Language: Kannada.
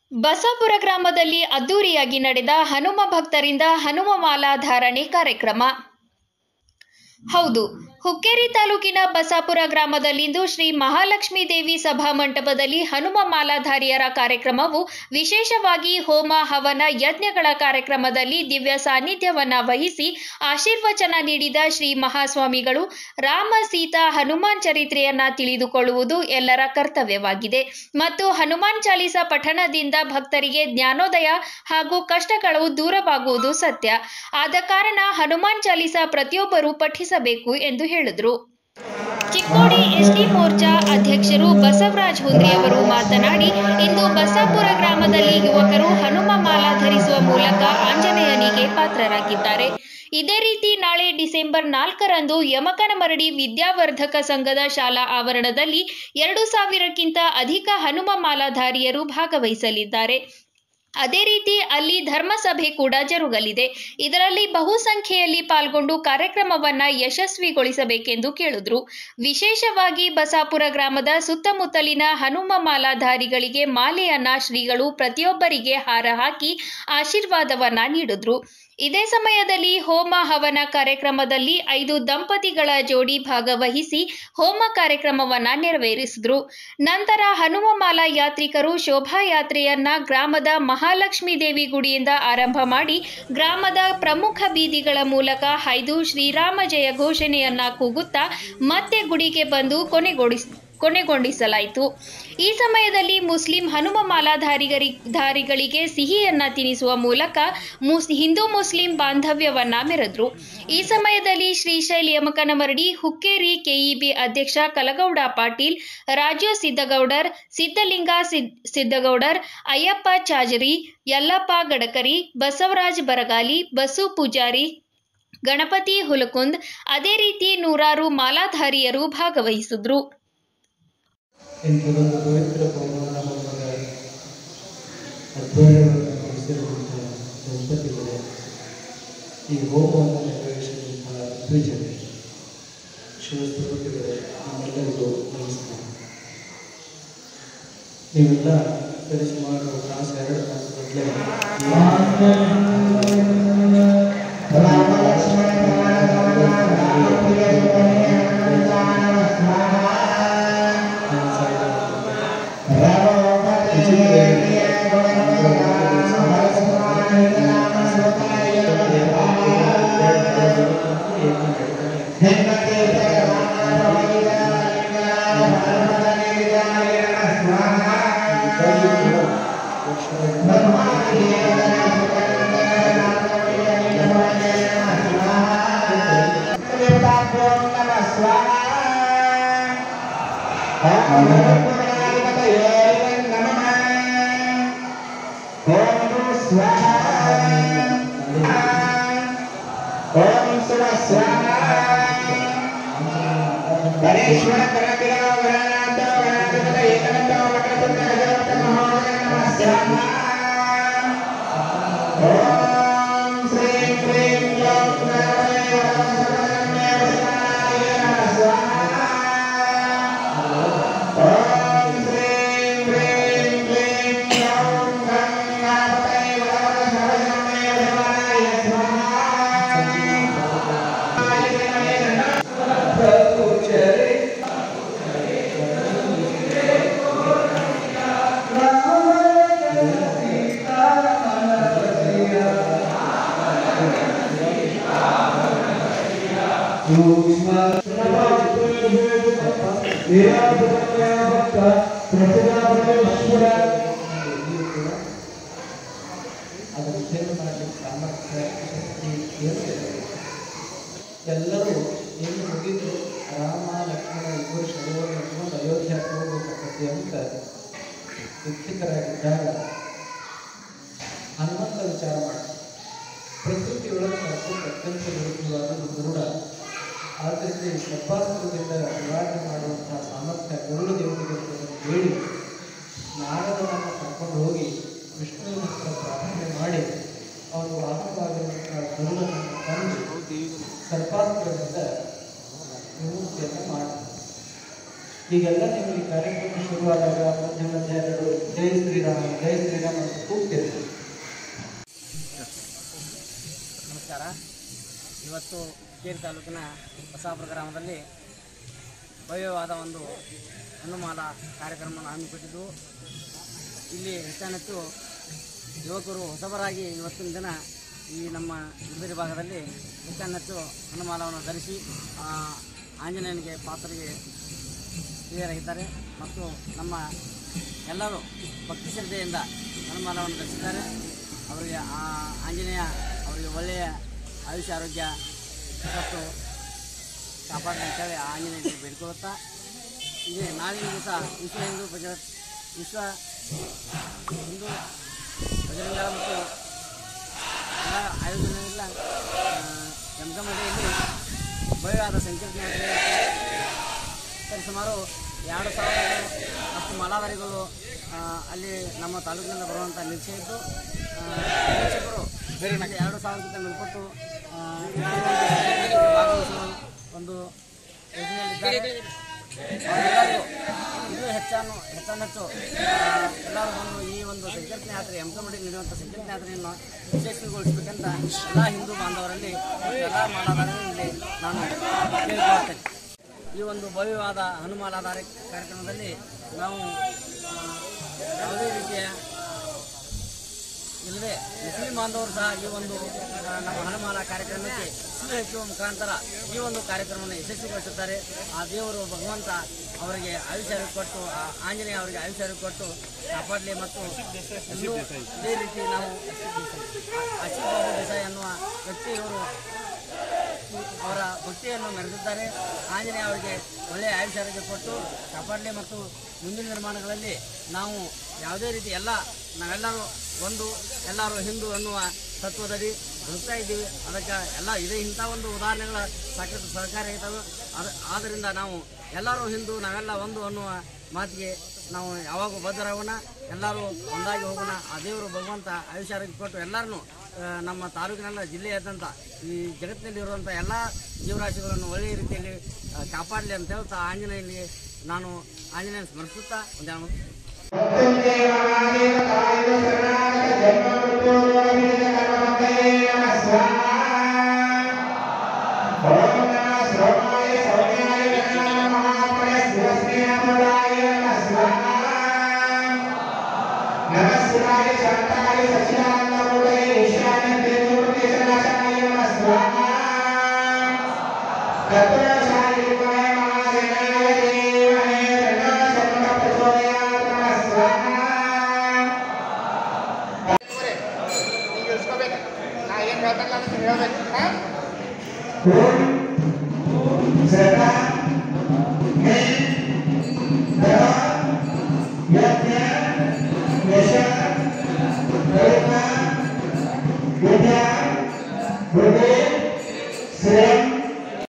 ಬಸಾಪುರ ಗ್ರಾಮದಲ್ಲಿ ಅದ್ದೂರಿಯಾಗಿ ನಡೆದ ಹನುಮ ಭಕ್ತರಿಂದ ಹನುಮ ಮಾಲಾ ಧಾರಣೆ ಕಾರ್ಯಕ್ರಮ ಹೌದು ಹುಕ್ಕೇರಿ ತಾಲೂಕಿನ ಬಸಾಪುರ ಗ್ರಾಮದಲ್ಲಿಂದು ಶ್ರೀ ಮಹಾಲಕ್ಷ್ಮೀ ದೇವಿ ಸಭಾ ಮಂಟಪದಲ್ಲಿ ಹನುಮ ಮಾಲಾಧಾರಿಯರ ಕಾರ್ಯಕ್ರಮವು ವಿಶೇಷವಾಗಿ ಹೋಮ ಹವನ ಯಜ್ಞಗಳ ಕಾರ್ಯಕ್ರಮದಲ್ಲಿ ದಿವ್ಯ ಸಾನ್ನಿಧ್ಯವನ್ನ ವಹಿಸಿ ಆಶೀರ್ವಚನ ನೀಡಿದ ಶ್ರೀ ಮಹಾಸ್ವಾಮಿಗಳು ರಾಮ ಸೀತಾ ಹನುಮಾನ್ ಚರಿತ್ರೆಯನ್ನ ತಿಳಿದುಕೊಳ್ಳುವುದು ಎಲ್ಲರ ಕರ್ತವ್ಯವಾಗಿದೆ ಮತ್ತು ಹನುಮಾನ್ ಚಾಲಿಸ ಪಠಣದಿಂದ ಭಕ್ತರಿಗೆ ಜ್ಞಾನೋದಯ ಹಾಗೂ ಕಷ್ಟಗಳು ದೂರವಾಗುವುದು ಸತ್ಯ ಆದ ಕಾರಣ ಹನುಮಾನ್ ಚಾಲಿಸ ಪ್ರತಿಯೊಬ್ಬರು ಪಠಿಸಬೇಕು ಎಂದು ಹೇಳಿದರು ಚಿಕ್ಕೋಡಿ ಎಸ್ಟಿ ಮೋರ್ಚಾ ಅಧ್ಯಕ್ಷರು ಬಸವರಾಜ್ ಹುಂದ್ರಿ ಅವರು ಮಾತನಾಡಿ ಇಂದು ಬಸಾಪುರ ಗ್ರಾಮದಲ್ಲಿ ಯುವಕರು ಹನುಮ ಮಾಲಾ ಧರಿಸುವ ಮೂಲಕ ಆಂಜನೇಯನಿಗೆ ಪಾತ್ರರಾಗಿದ್ದಾರೆ ಇದೇ ರೀತಿ ನಾಳೆ ಡಿಸೆಂಬರ್ ನಾಲ್ಕರಂದು ಯಮಕನಮರಡಿ ವಿದ್ಯಾವರ್ಧಕ ಸಂಘದ ಶಾಲಾ ಆವರಣದಲ್ಲಿ ಎರಡು ಸಾವಿರಕ್ಕಿಂತ ಅಧಿಕ ಹನುಮ ಮಾಲಾಧಾರಿಯರು ಭಾಗವಹಿಸಲಿದ್ದಾರೆ ಅದೇ ರೀತಿ ಅಲ್ಲಿ ಧರ್ಮಸಭೆ ಕೂಡ ಜರುಗಲಿದೆ ಇದರಲ್ಲಿ ಬಹುಸಂಖ್ಯೆಯಲ್ಲಿ ಪಾಲ್ಗೊಂಡು ಕಾರ್ಯಕ್ರಮವನ್ನ ಯಶಸ್ವಿಗೊಳಿಸಬೇಕೆಂದು ಕೇಳಿದ್ರು ವಿಶೇಷವಾಗಿ ಬಸಾಪುರ ಗ್ರಾಮದ ಸುತ್ತಮುತ್ತಲಿನ ಹನುಮ ಮಾಲಾಧಾರಿಗಳಿಗೆ ಮಾಲೆಯನ್ನ ಶ್ರೀಗಳು ಪ್ರತಿಯೊಬ್ಬರಿಗೆ ಹಾರ ಹಾಕಿ ಆಶೀರ್ವಾದವನ್ನ ನೀಡಿದ್ರು ಇದೇ ಸಮಯದಲ್ಲಿ ಹೋಮ ಹವನ ಕಾರ್ಯಕ್ರಮದಲ್ಲಿ ಐದು ದಂಪತಿಗಳ ಜೋಡಿ ಭಾಗವಹಿಸಿ ಹೋಮ ಕಾರ್ಯಕ್ರಮವನ್ನ ನೆರವೇರಿಸಿದ್ರು ನಂತರ ಹನುಮಮಾಲಾ ಯಾತ್ರಿಕರು ಶೋಭಾಯಾತ್ರೆಯನ್ನ ಗ್ರಾಮದ ಮಹಾಲಕ್ಷ್ಮೀ ದೇವಿ ಗುಡಿಯಿಂದ ಆರಂಭ ಮಾಡಿ ಗ್ರಾಮದ ಪ್ರಮುಖ ಬೀದಿಗಳ ಮೂಲಕ ಹಾಯ್ದು ಶ್ರೀರಾಮ ಜಯ ಘೋಷಣೆಯನ್ನ ಕೂಗುತ್ತಾ ಮತ್ತೆ ಗುಡಿಗೆ ಬಂದು ಕೊನೆಗೊಳಿಸ್ ಕೊನೆಗೊಂಡಿಸಲಾಯಿತು ಈ ಸಮಯದಲ್ಲಿ ಮುಸ್ಲಿಂ ಹನುಮ ಮಾಲಾಧಾರಿಗರಿ ಧಾರಿಗಳಿಗೆ ಸಿಹಿಯನ್ನ ತಿನ್ನಿಸುವ ಮೂಲಕ ಮುಸ್ ಹಿಂದೂ ಮುಸ್ಲಿಂ ಬಾಂಧವ್ಯವನ್ನ ಮೆರೆದ್ರು ಈ ಸಮಯದಲ್ಲಿ ಶ್ರೀಶೈಲ್ ಯಮಕನಮರಡಿ ಹುಕ್ಕೇರಿ ಕೆಇಬಿ ಅಧ್ಯಕ್ಷ ಕಲಗೌಡ ಪಾಟೀಲ್ ರಾಜು ಸಿದ್ದಗೌಡರ್ ಸಿದ್ದಲಿಂಗ ಸಿದ್ ಸಿದ್ದಗೌಡರ್ ಅಯ್ಯಪ್ಪ ಚಾಜರಿ ಯಲ್ಲಪ್ಪ ಗಡಕರಿ ಬಸವರಾಜ್ ಬರಗಾಲಿ ಬಸು ಪೂಜಾರಿ ಗಣಪತಿ ಹುಲಕುಂದ್ ಅದೇ ರೀತಿ ನೂರಾರು ಮಾಲಾಧಾರಿಯರು ಭಾಗವಹಿಸಿದ್ರು ಇಂಥದೊಂದು ಪವಿತ್ರ ಹೋಮವನ್ನು ಹೋಮದ ಅಧ್ವರ್ಯವನ್ನು ನಡೆಸಿರುವಂಥ ದಂಪತಿಗಳೇ ಈ ಹೋಮವನ್ನು ನೆರವೇರಿಸಿದಂತಹ ದ್ವಿಜರೇ ಶಿವಸ್ತುತಿಗಳೇ ನಮ್ಮೆಲ್ಲರಿಗೂ ನಮಸ್ಕಾರ ನೀವೆಲ್ಲ ಸರಿ ಸುಮಾರು ತಾಸು ಎರಡು ತಾಸು ಗಣೇಶ್ವರ ಕನಕಿರ ಗಣನಾಥ ಗಣಾಧಿಪತ ಏಕದಂತ ವಕ್ರತುಂಡ ಗಜವಕ್ತ ಮಹೋದಯ ನಮಃ ಸ್ವಾಹ ಓಂ ಶ್ರೀಂ ಕ್ರೀಂ ಕ್ಲೌಂ ಗಣಪತಯೇ ನಮಃ ಸರ್ವಧರ್ಮೇ ವಸಿಷ್ಠಾಯ ನಮಃ ಸ್ವಾಹ ಓಂ ಶ್ರೀಂ ಕ್ರೀಂ ಕ್ಲೀಂ ಕ್ಲೌಂ ಗಂ ಗಣಪತಯೇ ನಮಃ ಸರ್ವಧರ್ಮೇ ವಸಿಷ್ಠಾಯ ಸ್ವಾಹ ಅದನ್ನು ಸೇವೆ ಮಾಡಲಿಕ್ಕೆ ಸಾಮರ್ಥ್ಯ ಶಕ್ತಿ ಇರುತ್ತೆ ಎಲ್ಲರೂ ಏನು ಮುಗಿದು ರಾಮ ಲಕ್ಷ್ಮಣ ಇಬ್ಬರು ಶರೀರವನ್ನು ಇಟ್ಕೊಂಡು ಅಯೋಧ್ಯಕ್ಕೆ ಹೋಗಬೇಕಾಗತ್ತೆ ಅಂತ ದುಃಖಿತರಾಗಿದ್ದಾಗ ಹನುಮಂತ ವಿಚಾರ ಮಾಡಿ ಪ್ರಕೃತಿಯೊಳಗೆ ನಡ್ಕೊಂಡು ಅತ್ಯಂತ ವಿರುದ್ಧವಾದ ಗರುಡ ಆದ್ದರಿಂದ ಈ ಸರ್ಪಾಸ್ತ್ರದಿಂದ ನಿವಾರಣೆ ಮಾಡುವಂತಹ ಸಾಮರ್ಥ್ಯ ಗರುಡ ದೇವರಿಗೆ ಇರ್ತದೆ ಅಂತ ಹೇಳಿ ನಾರದನನ್ನು ಕರ್ಕೊಂಡು ಹೋಗಿ ವಿಷ್ಣುವಿನ ಹತ್ರ ಪ್ರಾರ್ಥನೆ ಮಾಡಿ ಅವನು ವಾಹನವಾಗಿರುವಂತಹ ಗರುಡನನ್ನು ತಂದು ಸರ್ಪಾಸ್ತ್ರದಿಂದ ವಿಮುಕ್ತಿಯನ್ನು ಮಾಡಿ ಹೀಗೆಲ್ಲ ನೀವು ಈ ಕಾರ್ಯಕ್ರಮ ಶುರುವಾದಾಗ ಮಧ್ಯ ಮಧ್ಯ ಎರಡು ಜೈ ಶ್ರೀರಾಮ್ ಜೈ ಶ್ರೀರಾಮ್ ಅಂತ ಕೂಗ್ತೇವೆ ನಮಸ್ಕಾರ ಇವತ್ತು ಕೇರಿ ತಾಲೂಕಿನ ಬಸಾಪುರ ಗ್ರಾಮದಲ್ಲಿ ಭವ್ಯವಾದ ಒಂದು ಹನುಮಾಲ ಕಾರ್ಯಕ್ರಮವನ್ನು ಹಮ್ಮಿಕೊಟ್ಟಿದ್ದು ಇಲ್ಲಿ ಹೆಚ್ಚಾನೆಚ್ಚು ಯುವಕರು ಹೊಸಬರಾಗಿ ಇವತ್ತಿನ ದಿನ ಈ ನಮ್ಮ ಗುಲ್ಬರಿ ಭಾಗದಲ್ಲಿ ಹೆಚ್ಚಾನೆಚ್ಚು ಹನುಮಾಲವನ್ನು ಧರಿಸಿ ಆ, ಆಂಜನೇಯನಿಗೆ ಪಾತ್ರೆಗೆ ಹಿರಿಯರಾಗಿದ್ದಾರೆ ಮತ್ತು ನಮ್ಮ ಎಲ್ಲರೂ ಭಕ್ತಿ ಶ್ರದ್ಧೆಯಿಂದ ಹನುಮಾನವನ್ನು ಧರಿಸಿದ್ದಾರೆ ಅವರಿಗೆ ಆ ಆಂಜನೇಯ ಅವರಿಗೆ ಒಳ್ಳೆಯ ಆಯುಷ್ಯ ಆರೋಗ್ಯ ಮತ್ತು ಕಾಪಾಡಲಿ ಅಂತೇಳಿ ಆ ಆಂಜನೇಯನಿಗೆ ಬೇಡಿಕೊಳ್ಳುತ್ತಾ ಇದೆ ನಾಳಿನ ದಿವಸ ವಿಶ್ವ ಹಿಂದೂ ಬಜರ ವಿಶ್ವ ಹಿಂದೂ ಬಜರಂಗ ಮತ್ತು ಎಲ್ಲ ಆಯೋಜನೆಯಿಂದ ಜಮಜಮಡಿಯಲ್ಲಿ ಭವ್ಯವಾದ ಸಂಕೀರ್ಣ ಯಾತ್ರೆ ಸರಿ ಸುಮಾರು ಎರಡು ಸಾವಿರ ಅಷ್ಟು ಮಾಲಾಧಾರಿಗಳು ಆ, ಅಲ್ಲಿ ನಮ್ಮ ತಾಲೂಕಿನಿಂದ ಬರುವಂಥ ನಿರೀಕ್ಷೆ ಇದ್ದು ಆ, ವೀಕ್ಷಕರು ಇಲ್ಲಿ ಎರಡು ಸಾವಿರಕ್ಕಿಂತ ಮೇಲ್ಪಟ್ಟು ಆ, ಭಾಗವಹಿಸುವ ಒಂದು ಯೋಜನೆಯಲ್ಲಿದ್ದಾರೆ ಅವರೆಲ್ಲರಿಗೂ ಇನ್ನೂ ಹೆಚ್ಚಾನು ಹೆಚ್ಚಾನೆಚ್ಚು ಆ, ಎಲ್ಲರೂ ಬಂದು ಈ ಒಂದು ಸಂಕೀರ್ತನ ಯಾತ್ರೆ ಎಂಕಮಡಿ ನಡೆಯುವಂಥ ಸಂಕೀರ್ತನ ಯಾತ್ರೆಯನ್ನು ಯಶಸ್ವಿಗೊಳಿಸಬೇಕಂತ ಎಲ್ಲ ಹಿಂದೂ ಬಾಂಧವರಲ್ಲಿ ಮತ್ತು ಎಲ್ಲ ಮಾಲಾಧಾರಗಳಲ್ಲಿ ನಾನು ಕೇಳಿಕೊಳ್ಳುತ್ತೇನೆ ಈ ಒಂದು ಭವ್ಯವಾದ ಹನುಮಾಲಾಧಾರ ಕಾರ್ಯಕ್ರಮದಲ್ಲಿ ನಾವು ಆ, ಯಾವುದೇ ರೀತಿಯ ಇಲ್ಲದೆ ಮುಸ್ಲಿಂ ಬಾಂಧವರು ಸಹ ಈ ಒಂದು ಆ, ನಮ್ಮ ಹನುಮಾನ ಕಾರ್ಯಕ್ರಮಕ್ಕೆ ಸಿಹಿ ಹಚ್ಚುವ ಮುಖಾಂತರ ಈ ಒಂದು ಕಾರ್ಯಕ್ರಮವನ್ನು ಯಶಸ್ವಿಗೊಳಿಸುತ್ತಾರೆ ಆ ದೇವರು ಭಗವಂತ ಅವರಿಗೆ ಆಯುಷ್ಯ ಕೊಟ್ಟು ಆ ಆಂಜನೇಯ ಅವರಿಗೆ ಆಯುಷ್ಯ ಕೊಟ್ಟು ಕಾಪಾಡಲಿ ಮತ್ತು ಇನ್ನೂ ಇದೇ ರೀತಿ ನಾವು ಅಶಿತ್ ಬಾಬು ದೇಸಾಯಿ ಅನ್ನುವ ವ್ಯಕ್ತಿ ಇವರು ಅವರ ಭಕ್ತಿಯನ್ನು ಮೆರೆದಿದ್ದಾರೆ ಆಂಜನೇಯ ಅವರಿಗೆ ಒಳ್ಳೆಯ ಆಯುಷ್ಯ ಆರೋಗ್ಯ ಕೊಟ್ಟು ಕಾಪಾಡಲಿ ಮತ್ತು ಮುಂದಿನ ನಿರ್ಮಾಣಗಳಲ್ಲಿ ನಾವು ಯಾವುದೇ ರೀತಿ ಎಲ್ಲ ನಾವೆಲ್ಲರೂ ಒಂದು ಎಲ್ಲರೂ ಹಿಂದೂ ಅನ್ನುವ ತತ್ವದಡಿ ಬದುಕ್ತಾ ಇದ್ದೀವಿ ಅದಕ್ಕೆ ಎಲ್ಲ ಇದೇ ಇಂಥ ಒಂದು ಉದಾಹರಣೆಗಳ ಸಾಕಷ್ಟು ಸಹಕಾರಿ ಇದ್ದಾವೆ ಅದ ಆದ್ದರಿಂದ ನಾವು ಎಲ್ಲರೂ ಹಿಂದೂ ನಾವೆಲ್ಲ ಒಂದು ಅನ್ನುವ ಮಾತಿಗೆ ನಾವು ಯಾವಾಗೂ ಬದ್ಧರಾಗೋಣ ಎಲ್ಲರೂ ಒಂದಾಗಿ ಹೋಗೋಣ ಆ ದೇವರು ಭಗವಂತ ಆಯುಷ್ಯ ಆರೋಗ್ಯ ಕೊಟ್ಟು ಎಲ್ಲರನ್ನೂ ಆ, ನಮ್ಮ ತಾಲೂಕಿನೆಲ್ಲ ಜಿಲ್ಲೆಯಾದ್ಯಂತ ಈ ಜಗತ್ತಿನಲ್ಲಿ ಇರುವಂಥ ಎಲ್ಲ ಜೀವರಾಶಿಗಳನ್ನು ಒಳ್ಳೆಯ ರೀತಿಯಲ್ಲಿ ಆ, ಕಾಪಾಡಲಿ ಅಂತ ಹೇಳ್ತಾ ಆಂಜನೇಯನಿಗೆ ನಾನು ಆಂಜನೇಯನ ಸ್ಮರಿಸುತ್ತಾ ಒಂದು ನಮಸ್ಕಾರ ಶಾಂತಾಯ ಸಚ್ಚಿದಾನಂದಮೂರ್ತೆ ಈಶಾನ್ಯ ದೇವಮೂರ್ತಿ ಸದಾಶಾಯ ನಮಸ್ಕಾರ ತತ್ವಶಾಲಿಕಾಯ ಮಹಾಸೇನಾಯ ದೇವಹೇ ಪ್ರಣಾಸಂಗ ಪ್ರಚೋದಯಾತ್ ನಮಸ್ಕಾರ ನೀವು ಇಳಿಸ್ಕೋಬೇಕು ನಾ ಏನು ಹೇಳ್ಬೇಕಲ್ಲ ಅಂತ ಹೇಳ್ಬೇಕು ಹಾಂ ಶ್ರದ್ಧಾ